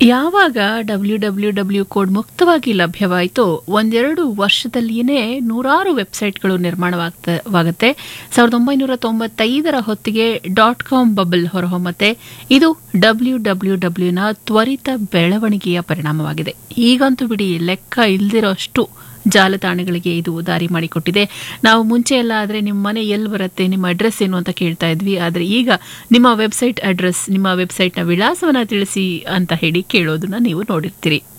ಯಾವಾಗ W W W code ಮುಕ್ತವಾಗಿ ಲಭ್ಯವಾಯಿತೋ ಒಂದೆರಡು ವರ್ಷದಲ್ಲಿಯೇ ನೂರಾರು ವೆಬ್ಸೈಟ್ಗಳು ನಿರ್ಮಾಣವಾಗುತ್ತೆ ಸಾವಿರದ ಒಂಬೈನೂರ ತೊಂಬತ್ತೈದರ ಹೊತ್ತಿಗೆ ಡಾಟ್ ಕಾಮ್ ಬಬಲ್ ಹೊರಹೊಮ್ಮತ್ತೆ ಇದು ಡಬ್ಲ್ಯೂ ಡಬ್ಲ್ಯೂ ಡಬ್ಲ್ಯೂನ ತ್ವರಿತ ಬೆಳವಣಿಗೆಯ ಪರಿಣಾಮವಾಗಿದೆ ಈಗಂತೂ ಬಿಡಿ ಲೆಕ್ಕ ಇಲ್ದಿರೋಷ್ಟು ಜಾಲತಾಣಗಳಿಗೆ ಇದು ದಾರಿ ಮಾಡಿಕೊಟ್ಟಿದೆ ನಾವು ಮುಂಚೆ ಎಲ್ಲ ಆದರೆ ನಿಮ್ಮ ಮನೆ ಎಲ್ಲಿ ಬರುತ್ತೆ ನಿಮ್ಮ ಅಡ್ರೆಸ್ ಏನು ಅಂತ ಕೇಳ್ತಾ ಇದ್ವಿ ಆದರೆ ಈಗ ನಿಮ್ಮ ವೆಬ್ಸೈಟ್ ಅಡ್ರೆಸ್ ನಿಮ್ಮ ವೆಬ್ಸೈಟ್ನ ವಿಳಾಸವನ್ನು ತಿಳಿಸಿ ಅಂತ ಹೇಳಿ ಕೇಳೋದನ್ನ ನೀವು ನೋಡಿರ್ತೀರಿ